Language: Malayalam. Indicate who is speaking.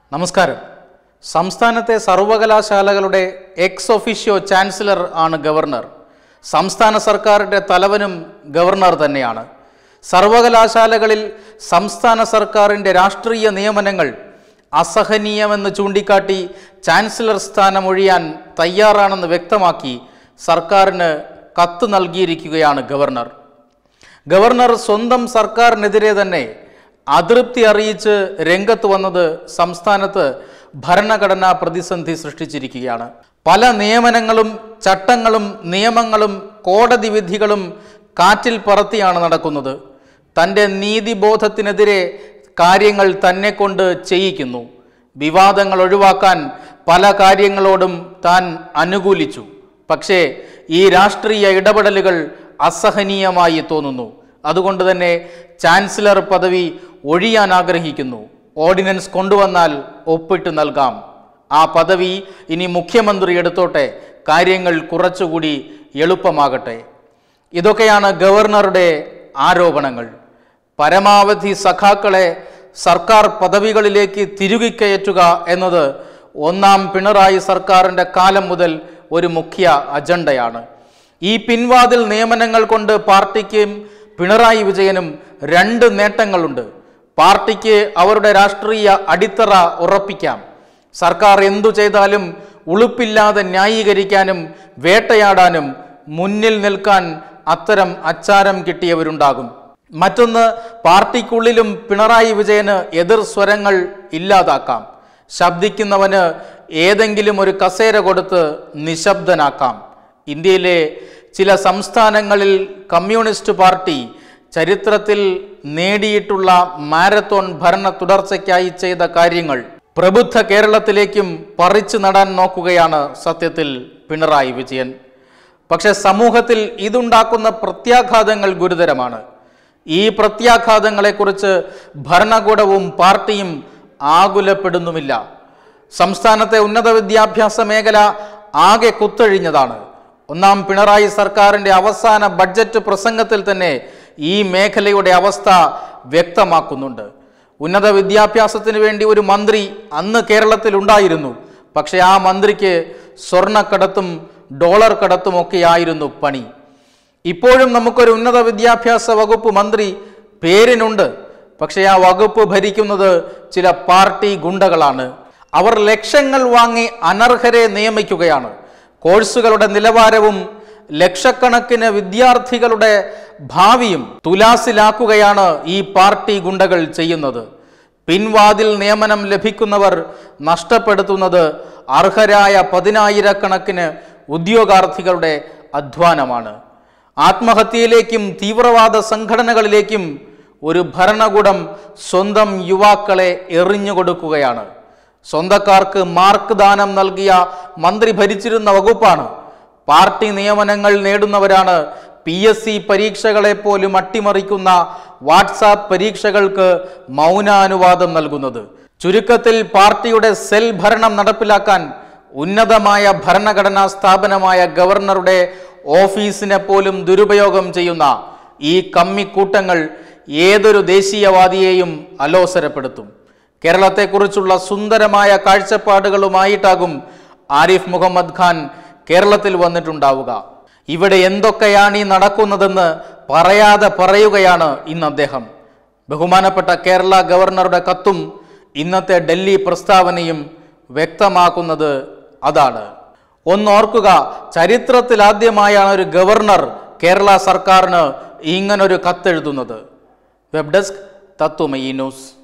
Speaker 1: നമസ്കാരം സംസ്ഥാനത്തെ സർവകലാശാലകളുടെ എക്സ് ഒഫീഷ്യോ ചാൻസലർ ആണ് ഗവർണർ സംസ്ഥാന സർക്കാരിൻ്റെ തലവനും ഗവർണർ തന്നെയാണ് സർവകലാശാലകളിൽ സംസ്ഥാന സർക്കാരിൻ്റെ രാഷ്ട്രീയ നിയമനങ്ങൾ അസഹനീയമെന്ന് ചൂണ്ടിക്കാട്ടി ചാൻസലർ സ്ഥാനം ഒഴിയാൻ തയ്യാറാണെന്ന് വ്യക്തമാക്കി സർക്കാരിന് കത്ത് നൽകിയിരിക്കുകയാണ് ഗവർണർ ഗവർണർ സ്വന്തം സർക്കാരിനെതിരെ തന്നെ അതൃപ്തി അറിയിച്ച് രംഗത്ത് വന്നത് സംസ്ഥാനത്ത് ഭരണഘടനാ പ്രതിസന്ധി സൃഷ്ടിച്ചിരിക്കുകയാണ് പല നിയമനങ്ങളും ചട്ടങ്ങളും നിയമങ്ങളും കോടതി വിധികളും കാറ്റിൽ പറത്തിയാണ് നടക്കുന്നത് തൻ്റെ നീതിബോധത്തിനെതിരെ കാര്യങ്ങൾ തന്നെ കൊണ്ട് ചെയ്യിക്കുന്നു വിവാദങ്ങൾ ഒഴിവാക്കാൻ പല കാര്യങ്ങളോടും താൻ അനുകൂലിച്ചു പക്ഷേ ഈ രാഷ്ട്രീയ ഇടപെടലുകൾ അസഹനീയമായി തോന്നുന്നു അതുകൊണ്ട് തന്നെ ചാൻസലർ പദവി ഒഴിയാൻ ആഗ്രഹിക്കുന്നു ഓർഡിനൻസ് കൊണ്ടുവന്നാൽ ഒപ്പിട്ട് നൽകാം ആ പദവി ഇനി മുഖ്യമന്ത്രി എടുത്തോട്ടെ കാര്യങ്ങൾ കുറച്ചുകൂടി എളുപ്പമാകട്ടെ ഇതൊക്കെയാണ് ഗവർണറുടെ ആരോപണങ്ങൾ പരമാവധി സഖാക്കളെ സർക്കാർ പദവികളിലേക്ക് തിരുകിക്കയറ്റുക എന്നത് ഒന്നാം പിണറായി സർക്കാരിൻ്റെ കാലം മുതൽ ഒരു മുഖ്യ അജണ്ടയാണ് ഈ പിൻവാതിൽ നിയമനങ്ങൾ കൊണ്ട് പാർട്ടിക്കും പിണറായി വിജയനും രണ്ട് നേട്ടങ്ങളുണ്ട് പാർട്ടിക്ക് അവരുടെ രാഷ്ട്രീയ അടിത്തറ ഉറപ്പിക്കാം സർക്കാർ എന്തു ചെയ്താലും ഉളുപ്പില്ലാതെ ന്യായീകരിക്കാനും വേട്ടയാടാനും മുന്നിൽ നിൽക്കാൻ അത്തരം അച്ചാരം കിട്ടിയവരുണ്ടാകും മറ്റൊന്ന് പാർട്ടിക്കുള്ളിലും പിണറായി വിജയന് എതിർ സ്വരങ്ങൾ ഇല്ലാതാക്കാം ശബ്ദിക്കുന്നവന് ഏതെങ്കിലും ഒരു കസേര കൊടുത്ത് നിശബ്ദനാക്കാം ഇന്ത്യയിലെ ചില സംസ്ഥാനങ്ങളിൽ കമ്മ്യൂണിസ്റ്റ് പാർട്ടി ചരിത്രത്തിൽ നേടിയിട്ടുള്ള മാരത്തോൺ ഭരണ തുടർച്ചയ്ക്കായി ചെയ്ത കാര്യങ്ങൾ പ്രബുദ്ധ കേരളത്തിലേക്കും പറിച്ചു നടാൻ നോക്കുകയാണ് സത്യത്തിൽ പിണറായി വിജയൻ പക്ഷെ സമൂഹത്തിൽ ഇതുണ്ടാക്കുന്ന പ്രത്യാഘാതങ്ങൾ ഗുരുതരമാണ് ഈ പ്രത്യാഘാതങ്ങളെക്കുറിച്ച് ഭരണകൂടവും പാർട്ടിയും ആകുലപ്പെടുന്നുമില്ല സംസ്ഥാനത്തെ ഉന്നത വിദ്യാഭ്യാസ മേഖല ആകെ കുത്തഴിഞ്ഞതാണ് ഒന്നാം പിണറായി സർക്കാരിൻ്റെ അവസാന ബഡ്ജറ്റ് പ്രസംഗത്തിൽ തന്നെ ഈ മേഖലയുടെ അവസ്ഥ വ്യക്തമാക്കുന്നുണ്ട് ഉന്നത വിദ്യാഭ്യാസത്തിന് വേണ്ടി ഒരു മന്ത്രി അന്ന് കേരളത്തിൽ ഉണ്ടായിരുന്നു പക്ഷേ ആ മന്ത്രിക്ക് സ്വർണ്ണക്കടത്തും ഡോളർ കടത്തും ഒക്കെയായിരുന്നു പണി ഇപ്പോഴും നമുക്കൊരു ഉന്നത വിദ്യാഭ്യാസ വകുപ്പ് മന്ത്രി പേരിനുണ്ട് പക്ഷേ ആ വകുപ്പ് ഭരിക്കുന്നത് ചില പാർട്ടി ഗുണ്ടകളാണ് അവർ ലക്ഷങ്ങൾ വാങ്ങി അനർഹരെ നിയമിക്കുകയാണ് കോഴ്സുകളുടെ നിലവാരവും ലക്ഷക്കണക്കിന് വിദ്യാർത്ഥികളുടെ ഭാവിയും തുലാസിലാക്കുകയാണ് ഈ പാർട്ടി ഗുണ്ടകൾ ചെയ്യുന്നത് പിൻവാതിൽ നിയമനം ലഭിക്കുന്നവർ നഷ്ടപ്പെടുത്തുന്നത് അർഹരായ പതിനായിരക്കണക്കിന് ഉദ്യോഗാർത്ഥികളുടെ അധ്വാനമാണ് ആത്മഹത്യയിലേക്കും തീവ്രവാദ സംഘടനകളിലേക്കും ഒരു ഭരണകൂടം സ്വന്തം യുവാക്കളെ എറിഞ്ഞുകൊടുക്കുകയാണ് സ്വന്തക്കാർക്ക് മാർക്ക് ദാനം നൽകിയ മന്ത്രി ഭരിച്ചിരുന്ന വകുപ്പാണ് പാർട്ടി നിയമനങ്ങൾ നേടുന്നവരാണ് പി എസ് സി പരീക്ഷകളെ പോലും അട്ടിമറിക്കുന്ന വാട്സാപ്പ് പരീക്ഷകൾക്ക് മൗനാനുവാദം നൽകുന്നത് ചുരുക്കത്തിൽ പാർട്ടിയുടെ സെൽ ഭരണം നടപ്പിലാക്കാൻ ഉന്നതമായ ഭരണഘടനാ സ്ഥാപനമായ ഗവർണറുടെ ഓഫീസിനെ പോലും ദുരുപയോഗം ചെയ്യുന്ന ഈ കമ്മിക്കൂട്ടങ്ങൾ ഏതൊരു ദേശീയവാദിയെയും അലോസരപ്പെടുത്തും കേരളത്തെക്കുറിച്ചുള്ള സുന്ദരമായ കാഴ്ചപ്പാടുകളുമായിട്ടാകും ആരിഫ് മുഹമ്മദ് ഖാൻ കേരളത്തിൽ വന്നിട്ടുണ്ടാവുക ഇവിടെ എന്തൊക്കെയാണ് ഈ നടക്കുന്നതെന്ന് പറയാതെ പറയുകയാണ് ഇന്ന് അദ്ദേഹം ബഹുമാനപ്പെട്ട കേരള ഗവർണറുടെ കത്തും ഇന്നത്തെ ഡൽഹി പ്രസ്താവനയും വ്യക്തമാക്കുന്നത് അതാണ് ഒന്നോർക്കുക ചരിത്രത്തിൽ ആദ്യമായാണ് ഒരു ഗവർണർ കേരള സർക്കാരിന് ഇങ്ങനൊരു കത്തെഴുതുന്നത് വെബ് ഡെസ്ക് തത്വമയി ന്യൂസ്